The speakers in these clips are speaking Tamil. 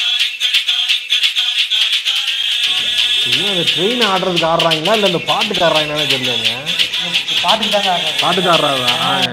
இன்னும் அந்த ட்ரெயின் ஆடுறதுக்கு ஆடுறாங்களா இல்லை இந்த பாட்டுக்கு ஆடுறாங்கன்னு தெரியலங்க பாட்டுக்கு தாங்க ஆடுறாரு. பாட்டுக்கு ஆடுறாதா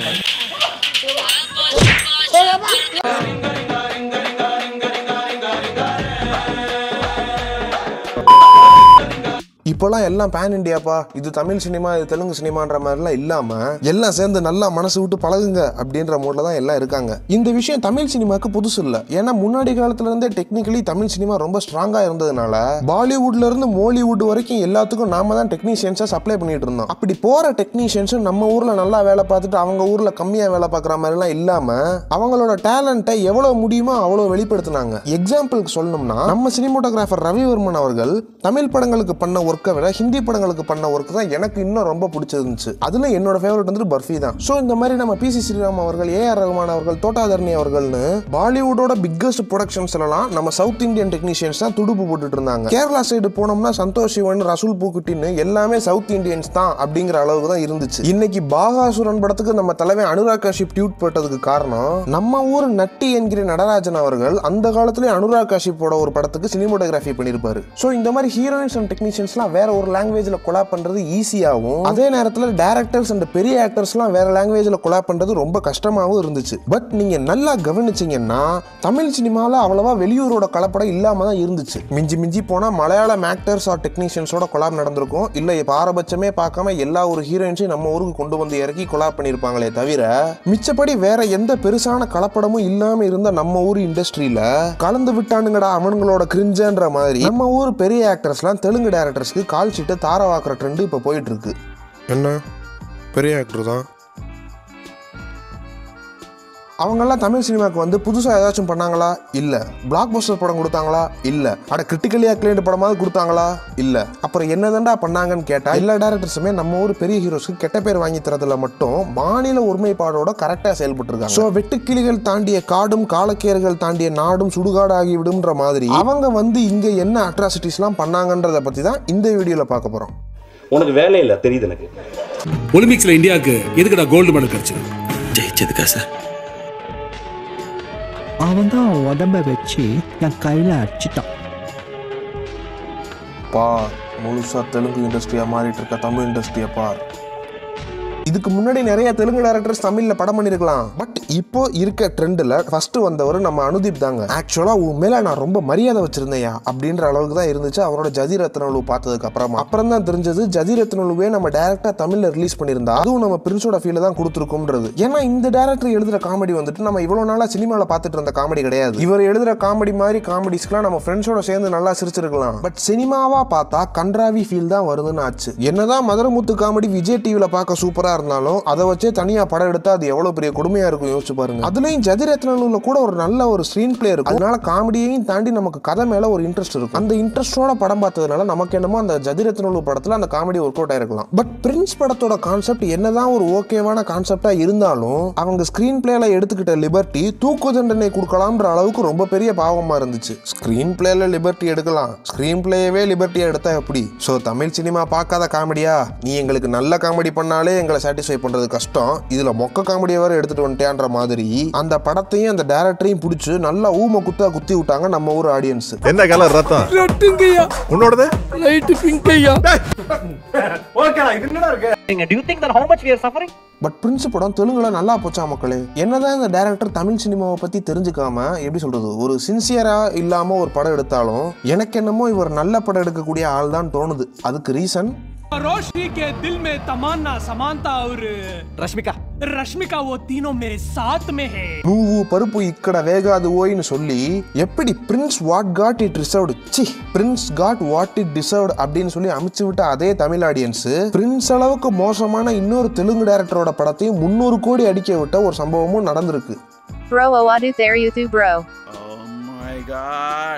இப்போலாம் எல்லாம் பேன் இண்டியாப்பா இது தமிழ் சினிமா இது தெலுங்கு சினிமான்ற மாதிரிலாம் இல்லாம எல்லாம் சேர்ந்து நல்லா மனசு விட்டு பழகுங்க அப்படின்ற மூட்ல தான் எல்லாம் இருக்காங்க இந்த விஷயம் தமிழ் சினிமாக்கு புதுசு இல்ல ஏன்னா முன்னாடி காலத்துல இருந்தே டெக்னிக்கலி தமிழ் சினிமா ரொம்ப ஸ்ட்ராங்கா இருந்ததுனால பாலிவுட்ல இருந்து மோலிவுட் வரைக்கும் எல்லாத்துக்கும் நாம தான் டெக்னீஷியன்ஸா சப்ளை பண்ணிட்டு இருந்தோம் அப்படி போற டெக்னீஷியன்ஸும் நம்ம ஊர்ல நல்லா வேலை பார்த்துட்டு அவங்க ஊர்ல கம்மியா வேலை பார்க்குற மாதிரிலாம் இல்லாம அவங்களோட டேலண்ட்டை எவ்வளவு முடியுமோ அவ்வளவு வெளிப்படுத்தினாங்க எக்ஸாம்பிளுக்கு சொல்லணும்னா நம்ம சினிமோட்டோகிராஃபர் ரவிவர்மன் அவர்கள் தமிழ் படங்களுக்கு பண்ண ஒர்க்கை விட ஹிந்தி படங்களுக்கு பண்ண ஒர்க் தான் எனக்கு இன்னும் ரொம்ப பிடிச்சிருந்துச்சு அதுல என்னோட ஃபேவரட் வந்துட்டு பர்ஃபி தான் ஸோ இந்த மாதிரி நம்ம பி சி ஸ்ரீராம் அவர்கள் ஏ ஆர் ரகுமான் அவர்கள் தோட்டாதர்ணி அவர்கள்னு பாலிவுட்டோட பிக்கஸ்ட் ப்ரொடக்ஷன்ஸ் எல்லாம் நம்ம சவுத் இந்தியன் டெக்னீஷியன்ஸ் தான் துடுப்பு போட்டுட்டு இருந்தாங்க கேரளா சைடு போனோம்னா சந்தோஷ் சிவன் ரசூல் பூக்குட்டின்னு எல்லாமே சவுத் இந்தியன்ஸ் தான் அப்படிங்கிற அளவுக்கு தான் இருந்துச்சு இன்னைக்கு பாகாசுரன் படத்துக்கு நம்ம தலைவன் அனுராக் காஷிப் டியூட் போட்டதுக்கு காரணம் நம்ம ஊர் நட்டி என்கிற நடராஜன் அவர்கள் அந்த காலத்திலே அனுராக் காஷிப்போட ஒரு படத்துக்கு சினிமோட்டோகிராஃபி பண்ணியிருப்பாரு ஸோ இந்த மாதிரி ஹீரோயின்ஸ் அண்ட் டெக்னீஷியன்ஸ்லாம் வேற ஒரு லாங்குவேஜ்ல கொலா பண்றது ஈஸியாகவும் அதே நேரத்தில் டேரக்டர்ஸ் அண்ட் பெரிய ஆக்டர்ஸ்லாம் வேற லாங்குவேஜ்ல கொலா பண்றது ரொம்ப கஷ்டமாகவும் இருந்துச்சு பட் நீங்க நல்லா கவனிச்சீங்கன்னா தமிழ் சினிமாவில் அவ்வளவா வெளியூரோட கலப்படம் இல்லாம தான் இருந்துச்சு மிஞ்சி மிஞ்சி போனா மலையாளம் ஆக்டர்ஸ் ஆர் டெக்னீஷியன்ஸோட கொலாப் நடந்திருக்கும் இல்ல பாரபட்சமே பார்க்காம எல்லா ஒரு ஹீரோயின்ஸையும் நம்ம ஊருக்கு கொண்டு வந்து இறக்கி கொலாப் பண்ணியிருப்பாங்களே தவிர மிச்சப்படி வேற எந்த பெருசான கலப்படமும் இல்லாம இருந்த நம்ம ஊர் இண்டஸ்ட்ரியில கலந்து விட்டானுங்கடா அவனுங்களோட கிரிஞ்சன்ற மாதிரி நம்ம ஊர் பெரிய ஆக்டர்ஸ்லாம் தெலுங்கு டேரக்டர்ஸ்க்கு கால் ஷீட்டை தாரவாக்குற ட்ரெண்ட் இப்போ போயிட்டு இருக்கு என்ன பெரிய ஆக்டர் தான் அவங்கெல்லாம் தமிழ் சினிமாவுக்கு வந்து புதுசாக ஏதாச்சும் பண்ணாங்களா இல்லை பிளாக் பஸ்டர் படம் கொடுத்தாங்களா இல்லை அட கிரிட்டிக்கலி அக்ளைண்ட் படமாவது கொடுத்தாங்களா இல்லை அப்புறம் என்னதான்டா பண்ணாங்கன்னு கேட்டால் எல்லா டேரக்டர்ஸுமே நம்ம ஊர் பெரிய ஹீரோஸ்க்கு கெட்ட பேர் வாங்கி தரதுல மட்டும் மாநில ஒருமைப்பாடோட கரெக்டாக செயல்பட்டு இருக்காங்க ஸோ வெட்டுக்கிளிகள் தாண்டிய காடும் காலக்கேறுகள் தாண்டிய நாடும் சுடுகாடு ஆகிவிடும்ன்ற மாதிரி அவங்க வந்து இங்கே என்ன அட்ராசிட்டிஸ்லாம் பண்ணாங்கன்றத பற்றி தான் இந்த வீடியோவில் பார்க்க போகிறோம் உனக்கு வேலை இல்லை தெரியுது எனக்கு ஒலிம்பிக்ஸ்ல இந்தியாவுக்கு எதுக்குடா கோல்டு மெடல் கிடைச்சது ஜெயிச்சதுக்கா சார் அவன் தான் உடம்ப வச்சு என் கையில் அடிச்சிட்டான் பா முழுசா தெலுங்கு இண்டஸ்ட்ரியா மாறிட்டு இருக்க தமிழ் இண்டஸ்ட்ரியை பார் இதுக்கு முன்னாடி நிறைய தெலுங்கு டேரக்டர்ஸ் தமிழ்ல படம் பண்ணிருக்கலாம் பட் இப்போ இருக்க ட்ரெண்ட்ல ஃபர்ஸ்ட் வந்தவர் நம்ம அனுதீப் தாங்க ஆக்சுவலா உன் மேல நான் ரொம்ப மரியாதை வச்சிருந்தேயா அப்படின்ற அளவுக்கு தான் இருந்துச்சு அவரோட ஜதி ரத்னலு பார்த்ததுக்கு அப்புறமா அப்புறம் தான் தெரிஞ்சது ஜதி ரத்னலுவே நம்ம டேரக்டா தமிழ்ல ரிலீஸ் பண்ணியிருந்தா அதுவும் நம்ம பிரின்ஸோட ஃபீல தான் கொடுத்துருக்கோம்ன்றது ஏன்னா இந்த டேரக்டர் எழுதுற காமெடி வந்துட்டு நம்ம இவ்வளவு நாளா சினிமால பார்த்துட்டு இருந்த காமெடி கிடையாது இவர் எழுதுற காமெடி மாதிரி காமெடிஸ்க்குலாம் நம்ம ஃப்ரெண்ட்ஸோட சேர்ந்து நல்லா சிரிச்சிருக்கலாம் பட் சினிமாவா பார்த்தா கன்றாவி ஃபீல் தான் வருதுன்னு ஆச்சு என்னதான் மதுரமுத்து காமெடி விஜய் டிவில பார்க்க சூப்பரா இருந்தாலும் அதை வச்சே தனியா படம் எடுத்தா அது எவ்வளவு பெரிய கொடுமையா இருக்கும் யோசிச்சு பாருங்க அதுலயும் ஜதிரத்னூர்ல கூட ஒரு நல்ல ஒரு ஸ்க்ரீன் பிளே இருக்கும் அதனால காமெடியையும் தாண்டி நமக்கு கதை மேல ஒரு இன்ட்ரெஸ்ட் இருக்கும் அந்த இன்ட்ரெஸ்டோட படம் பார்த்ததுனால நமக்கு என்னமோ அந்த ஜதிரத்னூர் படத்துல அந்த காமெடி ஒர்க் அவுட் ஆயிருக்கலாம் பட் பிரின்ஸ் படத்தோட கான்செப்ட் என்னதான் ஒரு ஓகேவான கான்செப்டா இருந்தாலும் அவங்க ஸ்கிரீன் பிளேல எடுத்துக்கிட்ட லிபர்ட்டி தூக்கு தண்டனை கொடுக்கலாம்ன்ற அளவுக்கு ரொம்ப பெரிய பாவமா இருந்துச்சு ஸ்கிரீன் பிளேல லிபர்ட்டி எடுக்கலாம் ஸ்கிரீன் பிளேயவே லிபர்ட்டியா எடுத்தா எப்படி ஸோ தமிழ் சினிமா பார்க்காத காமெடியா நீ எங்களுக்கு நல்ல காமெடி பண்ணாலே எங்களை சாட்டிஸ்ஃபை பண்றது கஷ்டம் இதுல மொக்க காமெடியை வேற எடுத்துட்டு வந்துட்டேன்ற மாதிரி அந்த படத்தையும் அந்த டேரக்டரையும் பிடிச்சி நல்லா ஊம குத்தா குத்தி விட்டாங்க நம்ம ஊர் ஆடியன்ஸ் என்ன கலர் ரத்தம் உன்னோடது லைட் பிங்க் ஐயா ஓகேடா இது என்னடா இருக்கு Do you think that how much we are suffering? But prince படம் தெலுங்குல நல்லா போச்சா மக்களே என்னதான் இந்த டேரக்டர் தமிழ் சினிமாவை பத்தி தெரிஞ்சுக்காம எப்படி சொல்றது ஒரு சின்சியரா இல்லாம ஒரு படம் எடுத்தாலும் எனக்கு என்னமோ இவர் நல்ல படம் எடுக்கக்கூடிய ஆள் தான் தோணுது அதுக்கு ரீசன் रोशनी के दिल में तमन्ना समानता और ரஷ்மிகா रश्मिका वो तीनों मेरे साथ में है நூவு பருப்பு இக்கட வேகாது ஓய்னு சொல்லி எப்படி prince what got it reserved see prince got what it deserved அப்படின்னு சொல்லி அமைச்சு விட்ட அதே தமிழ் ஆடியன்ஸ் பிரின்ஸ் அளவுக்கு மோசமான இன்னொரு தெலுங்கு டேரக்டரோட படத்தையும் முந்நூறு கோடி அடிக்க விட்ட ஒரு சம்பவமும் நடந்திருக்கு Bro Awadu Theriyuthu bro. Oh my god.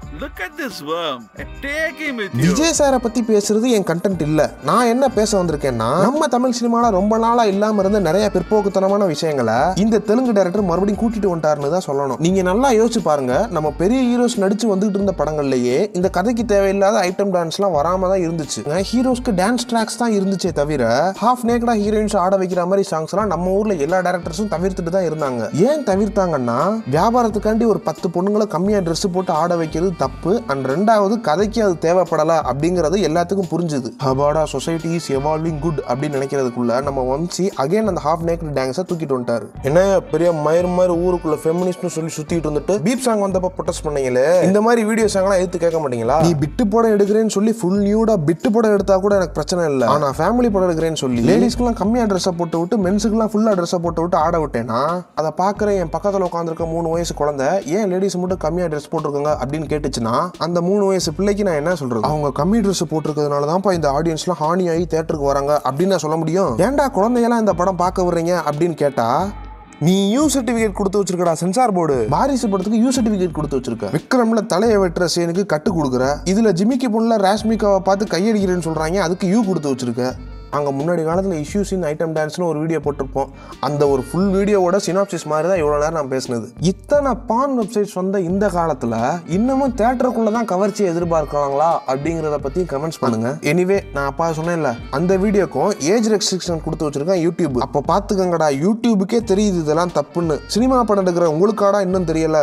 Look at this worm. Take him with you. Vijay சாரை பத்தி பேசுறது என் கண்டென்ட் இல்ல நான் என்ன பேச வந்திருக்கேன்னா நம்ம தமிழ் சினிமால ரொம்ப நாளா இல்லாம இருந்த நிறைய பிற்போக்குத்தனமான விஷயங்களை இந்த தெலுங்கு டைரக்டர் மறுபடியும் கூட்டிட்டு வந்துட்டாருன்னு தான் சொல்லணும் நீங்க நல்லா யோசிச்சு பாருங்க நம்ம பெரிய ஹீரோஸ் நடிச்சு வந்துகிட்டு இருந்த படங்கள்லயே இந்த கதைக்கு தேவையில்லாத ஐட்டம் டான்ஸ்லாம் வராம தான் இருந்துச்சு ஹீரோஸ்க்கு டான்ஸ் ட்ராக்ஸ் தான் இருந்துச்சே தவிர ஹாஃப் நேக்கடா ஹீரோயின்ஸ் ஆட வைக்கிற மாதிரி சாங்ஸ் எல்லாம் நம்ம ஊர்ல எல்லா டேரக்டர்ஸும் தவிர்த்துட்டு தான் இருந்தாங்க ஏன் தவிர்த்தாங்கன்னா வியாபாரத்துக்காண்டி ஒரு பத்து பொண்ணுங்களை கம்மியா Dress போட்டு ஆட வைக்கிறது தப்பு அண்ட் ரெண்டாவது கதைக்கு அது தேவைப்படல அப்படிங்கிறது எல்லாத்துக்கும் புரிஞ்சுது ஹபாடா சொசைட்டி இஸ் எவால்விங் குட் அப்படின்னு நினைக்கிறதுக்குள்ள நம்ம வம்சி அகைன் அந்த ஹாஃப் நேக்கட் டான்ஸை தூக்கிட்டு வந்துட்டாரு என்ன பெரிய மயிர் மாதிரி ஊருக்குள்ள ஃபெமினிஸ்ட்னு சொல்லி சுத்திட்டு வந்துட்டு பீப் சாங் வந்தப்ப ப்ரொடெஸ்ட் பண்ணீங்களே இந்த மாதிரி வீடியோ சாங்லாம் எடுத்து கேட்க மாட்டீங்களா நீ பிட்டு படம் எடுக்கிறேன்னு சொல்லி ஃபுல் நியூடா பிட்டு படம் எடுத்தா கூட எனக்கு பிரச்சனை இல்லை ஆனா ஃபேமிலி படம் எடுக்கிறேன்னு சொல்லி லேடிஸ்க்குலாம் கம்மியா ட்ரெஸ்ஸை போட்டு விட்டு மென்ஸுக்குலாம் ஃபுல்லா ட்ரெஸ்ஸை போட்டு விட்டு ஆட விட்டேன்னா அதை பார்க்குற என் பக்கத்தில் உட்காந்துருக்க மூணு வயசு குழந்தை ஏன் லேடிஸ் மட்டும் கம்மியா ட்ரெஸ் போட்டிருக்காங்க அப்படின்னு கேட்டுச்சுன்னா அந்த மூணு வயசு பிள்ளைக்கு நான் என்ன சொல்றது அவங்க கம்மி ட்ரெஸ் போட்டிருக்கிறதுனால தான்ப்பா இந்த ஆடியன்ஸ்லாம் ஹானி ஆகி தேட்டருக்கு வராங்க அப்படின்னு நான் சொல்ல முடியும் ஏன்டா குழந்தையெல்லாம் இந்த படம் பார்க்க விடுறீங்க அப்படின்னு கேட்டா நீ யூ சர்டிபிகேட் கொடுத்து வச்சிருக்கடா சென்சார் போர்டு வாரிசு படத்துக்கு யூ சர்டிபிகேட் கொடுத்து வச்சிருக்க விக்ரம்ல தலையை வெட்டுற சீனுக்கு கட்டு கொடுக்குற இதுல ஜிமிக்கி பொண்ணுல ராஷ்மிகாவை பார்த்து கையடிக்கிறேன்னு சொல்றாங்க அதுக்கு யூ கொடுத்து வச்சிருக்க அங்கே முன்னாடி காலத்தில் இஷ்யூஸ் இன் ஐட்டம் டான்ஸ்னு ஒரு வீடியோ போட்டிருப்போம் அந்த ஒரு ஃபுல் வீடியோவோட சினாப்சிஸ் மாதிரி தான் இவ்வளோ நேரம் நான் பேசினது இத்தனை பான் வெப்சைட்ஸ் வந்த இந்த காலத்தில் இன்னமும் தேட்டருக்குள்ளே தான் கவர்ச்சியை எதிர்பார்க்கறாங்களா அப்படிங்கிறத பற்றி கமெண்ட்ஸ் பண்ணுங்க எனிவே நான் அப்பா சொன்னேன்ல அந்த வீடியோக்கும் ஏஜ் ரெஸ்ட்ரிக்ஷன் கொடுத்து வச்சிருக்கேன் யூடியூப் அப்போ பார்த்துக்கங்கடா யூடியூபுக்கே தெரியுது இதெல்லாம் தப்புன்னு சினிமா படம் எடுக்கிற உங்களுக்காடா இன்னும் தெரியல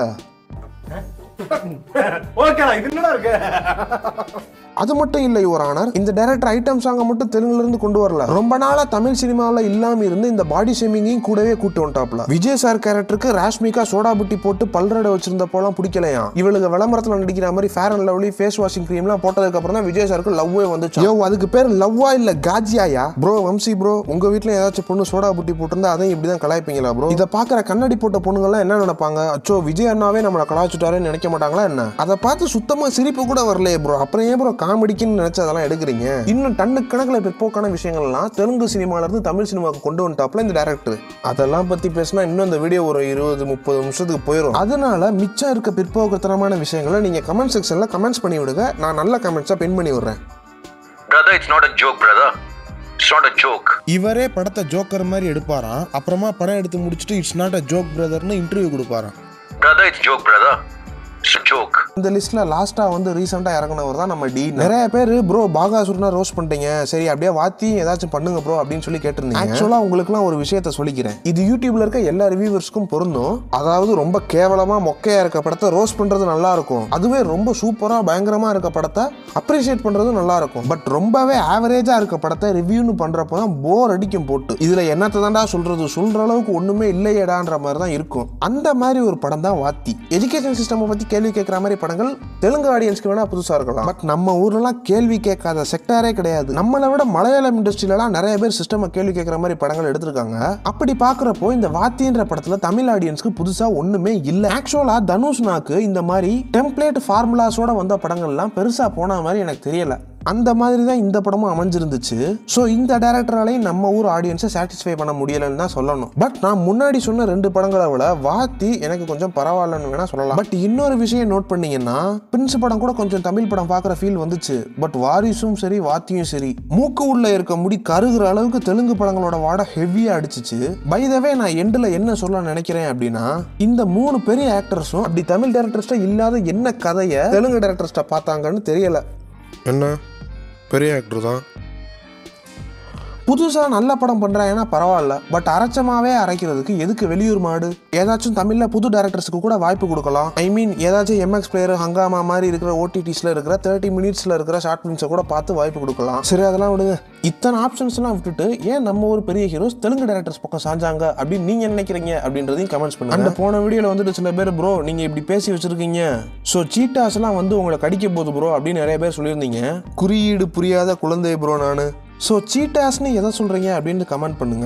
ஓகேடா இது என்னடா இருக்கு அது மட்டும் இல்லை யுவர் ஆனர் இந்த டைரக்டர் ஐட்டம் சாங்கை மட்டும் தெலுங்குல இருந்து கொண்டு வரல ரொம்ப நாளா தமிழ் சினிமாவில் இல்லாம இருந்து இந்த பாடி ஷேமிங்கையும் கூடவே கூட்டு வந்துட்டாப்ல விஜய் சார் கேரக்டருக்கு ராஷ்மிகா சோடா புட்டி போட்டு பல்ரடை வச்சிருந்தப்போலாம் பிடிக்கலையா இவளுக்கு விளம்பரத்துல நடிக்கிற மாதிரி fair and lovely face washing க்ரீம்லாம் போட்டதுக்கு அப்புறம் தான் விஜய் சாருக்கு லவ்வே வந்துச்சு யோ அதுக்கு பேர் லவ்வா இல்ல காஜியாயா ப்ரோ வம்சி ப்ரோ உங்க வீட்ல ஏதாச்சும் பொண்ணு சோடா புட்டி போட்டிருந்தா அதையும் இப்படி தான் கலாய்ப்பீங்களா ப்ரோ இதை பாக்குற கண்ணாடி போட்ட பொண்ணுங்கள்லாம் என்ன நினைப்பாங்க அச்சோ விஜய் அண்ணாவே நம்மளை கலாய்ச்சுட்டாருன்னு நினைக்க மாட்டாங்களா என்ன அதை பார்த்து சுத்தமா சிரிப்பு கூட வரலையே ப்ரோ அப்புறம் ஏன் ப்ரோ காமெடிக்குன்னு நினைச்சு அதெல்லாம் எடுக்கிறீங்க இன்னும் டன்னு கணக்கில் பிற்போக்கான விஷயங்கள்லாம் தெலுங்கு சினிமால இருந்து தமிழ் சினிமாவுக்கு கொண்டு வந்துட்டாப்ல இந்த டேரக்டர் அதெல்லாம் பத்தி பேசினா இன்னும் இந்த வீடியோ ஒரு இருபது முப்பது நிமிஷத்துக்கு போயிடும் அதனால மிச்சம் இருக்க பிற்போக்குத்தனமான விஷயங்களை நீங்க கமெண்ட் செக்ஷன்ல கமெண்ட்ஸ் பண்ணி விடுங்க நான் நல்ல கமெண்ட்ஸா பின் பண்ணி விடுறேன் Brother, it's not a joke, brother. It's not a joke. இவரே படத்தை ஜோக்கர் மாதிரி எடுப்பாராம் அப்புறமா படம் எடுத்து முடிச்சுட்டு இட்ஸ் நாட் அ ஜோக் பிரதர்னு இன்டர்வியூ கொடுப்பாராம் Brother, it's joke, brother. It's a joke. இந்த லிஸ்ட்ல லாஸ்டா வந்து ரீசெண்டா இறங்குனவர் தான் நம்ம டி நிறைய பேர் ப்ரோ பாகாசுரனா ரோஸ்ட் பண்ணிட்டீங்க சரி அப்படியே வாத்தி ஏதாச்சும் பண்ணுங்க ப்ரோ அப்படின்னு சொல்லி கேட்டிருந்தீங்க ஆக்சுவலா உங்களுக்குலாம் ஒரு விஷயத்த சொல்லிக்கிறேன் இது யூடியூப்ல இருக்க எல்லா ரிவ்யூவர்ஸ்க்கும் பொருந்தும் அதாவது ரொம்ப கேவலமா மொக்கையா இருக்க படத்தை ரோஸ்ட் பண்றது நல்லா இருக்கும் அதுவே ரொம்ப சூப்பரா பயங்கரமா இருக்க படத்தை அப்ரிஷியேட் பண்றதும் நல்லா இருக்கும் பட் ரொம்பவே ஆவரேஜா இருக்க படத்தை ரிவ்யூன்னு பண்றப்போ தான் போர் அடிக்கும் போட்டு இதுல என்னத்தை தான்டா சொல்றது சொல்ற அளவுக்கு ஒண்ணுமே இல்லையேடான்ற மாதிரி தான் இருக்கும் அந்த மாதிரி ஒரு படம் தான் வாத்தி எஜுகேஷன் சிஸ்டம் பத்தி கேள்வி கேட்குற மாதிரி படங்கள் தெலுங்கு ஆடியன்ஸ்க்கு வேணா புதுசா இருக்கலாம் பட் நம்ம ஊர்லலாம் கேள்வி கேட்காத செக்டாரே கிடையாது நம்மளை விட மலையாளம் இண்டஸ்ட்ரியிலலாம் நிறைய பேர் சிஸ்டம் கேள்வி கேட்குற மாதிரி படங்கள் எடுத்திருக்காங்க அப்படி பார்க்குறப்போ இந்த வாத்தின்ற படத்துல தமிழ் ஆடியன்ஸ்க்கு புதுசா ஒண்ணுமே இல்லை ஆக்சுவலா தனுஷ்னாக்கு இந்த மாதிரி டெம்ப்ளேட் ஃபார்முலாஸோட வந்த படங்கள்லாம் பெருசா போன மாதிரி எனக்கு தெரியல அந்த மாதிரி தான் இந்த படமும் அமைஞ்சிருந்துச்சு ஸோ இந்த டேரக்டராலையும் நம்ம ஊர் ஆடியன்ஸை சாட்டிஸ்ஃபை பண்ண முடியலன்னு தான் சொல்லணும் பட் நான் முன்னாடி சொன்ன ரெண்டு படங்களை விட வாத்தி எனக்கு கொஞ்சம் பரவாயில்லன்னு வேணா சொல்லலாம் பட் இன்னொரு விஷயம் நோட் பண்ணீங்கன்னா பிரின்ஸ் படம் கூட கொஞ்சம் தமிழ் படம் பார்க்குற ஃபீல் வந்துச்சு பட் வாரிசும் சரி வாத்தியும் சரி மூக்கு உள்ள இருக்க முடி கருகிற அளவுக்கு தெலுங்கு படங்களோட வாடை ஹெவியாக அடிச்சிச்சு பைதவே நான் எண்டில் என்ன சொல்ல நினைக்கிறேன் அப்படின்னா இந்த மூணு பெரிய ஆக்டர்ஸும் அப்படி தமிழ் டேரக்டர்ஸ்ட இல்லாத என்ன கதையை தெலுங்கு டேரக்டர்ஸ்ட பார்த்தாங்கன்னு தெரியல என்ன பெரிய ஆக்டர் தான் புதுசாக நல்ல படம் பண்ணுறாங்கன்னா பரவாயில்ல பட் அரைச்சமாவே அரைக்கிறதுக்கு எதுக்கு வெளியூர் மாடு ஏதாச்சும் தமிழில் புது டேரக்டர்ஸுக்கு கூட வாய்ப்பு கொடுக்கலாம் ஐ மீன் ஏதாச்சும் எம்எக்ஸ் பிளேயர் ஹங்காமா மாதிரி இருக்கிற ஓடிடிஸில் இருக்கிற தேர்ட்டி மினிட்ஸில் இருக்கிற ஷார்ட் ஃபிலிம்ஸை கூட பார்த்து வாய்ப்பு கொடுக்கலாம் சரி அதெல்லாம் விடுங்க இத்தனை ஆப்ஷன்ஸ்லாம் விட்டுட்டு ஏன் நம்ம ஒரு பெரிய ஹீரோஸ் தெலுங்கு டேரக்டர்ஸ் பக்கம் சாஞ்சாங்க அப்படின்னு நீங்க என்ன நினைக்கிறீங்க அப்படின்றதையும் கமெண்ட்ஸ் பண்ணுங்க அந்த போன வீடியோல வந்துட்டு சில பேர் ப்ரோ நீங்க இப்படி பேசி வச்சிருக்கீங்க ஸோ சீட்டாஸ்லாம் வந்து உங்களை கடிக்க போகுது ப்ரோ அப்படின்னு நிறைய பேர் சொல்லியிருந்தீங்க குறியீடு புரியாத குழந்தை ப்ரோ நான் ஸோ சீட்டாஸ்னு எதை சொல்றீங்க அப்படின்னு கமெண்ட் பண்ணுங்க